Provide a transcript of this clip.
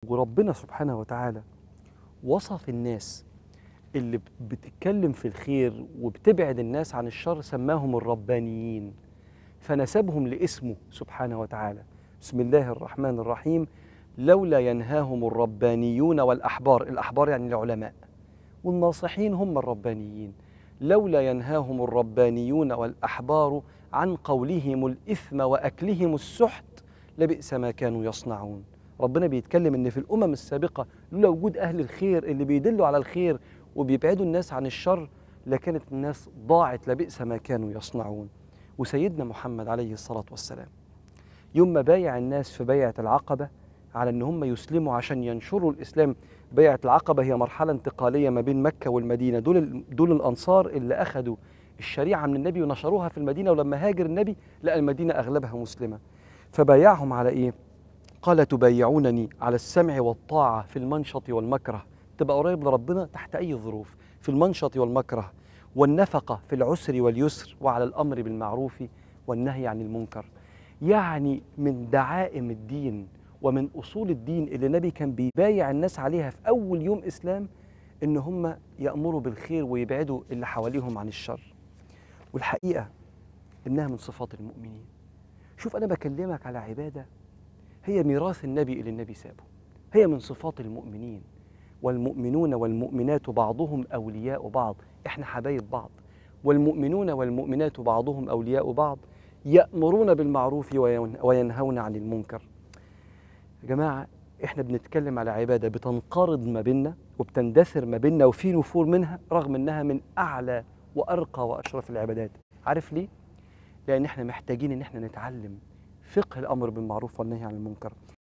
وربنا سبحانه وتعالى وصف الناس اللي بت- بتتكلم في الخير وبتبعد الناس عن الشر سماهم الربانيين فنسبهم لاسمه سبحانه وتعالى بسم الله الرحمن الرحيم لولا ينهاهم الربانيون والأحبار الأحبار يعني العلماء والناصحين هم الربانيين لولا ينهاهم الربانيون والأحبار عن قولهم الإثم وأكلهم السحت لبئس ما كانوا يصنعون ربنا بيتكلم ان في الامم السابقه لولا وجود اهل الخير اللي بيدلوا على الخير وبيبعدوا الناس عن الشر لكانت الناس ضاعت لبئس ما كانوا يصنعون وسيدنا محمد عليه الصلاه والسلام يوم ما بايع الناس في بيعه العقبه على ان هم يسلموا عشان ينشروا الاسلام بيعه العقبه هي مرحله انتقاليه ما بين مكه والمدينه دول ال- دول الانصار اللي اخذوا الشريعه من النبي ونشروها في المدينه ولما هاجر النبي لقى المدينه اغلبها مسلمه فبايعهم على ايه قال تبايعونني على السمع والطاعة في المنشط والمكره تبقى قريب لربنا تحت أي ظروف في المنشط والمكره والنفقة في العسر واليسر وعلى الأمر بالمعروف والنهي عن المنكر يعني من دعائم الدين ومن أصول الدين اللي النبي كان بيبايع الناس عليها في أول يوم إسلام إن هم يأمروا بالخير ويبعدوا اللي حواليهم عن الشر والحقيقة إنها من صفات المؤمنين شوف أنا بكلمك على عبادة هي ميراث النبي اللي النبي سابه هي من صفات المؤمنين والمؤمنون والمؤمنات بعضهم أولياء بعض إحنا حبايب بعض والمؤمنون والمؤمنات بعضهم أولياء بعض يأمرون بالمعروف وين- وينهون عن المنكر يا جماعة إحنا بنتكلم على عبادة بتنقرض ما بيننا وبتندثر ما بيننا وفي نفور منها رغم إنها من أعلى وأرقى وأشرف العبادات عارف ليه؟ لأن إحنا محتاجين إن إحنا نتعلم فقه الأمر بالمعروف والنهي عن المنكر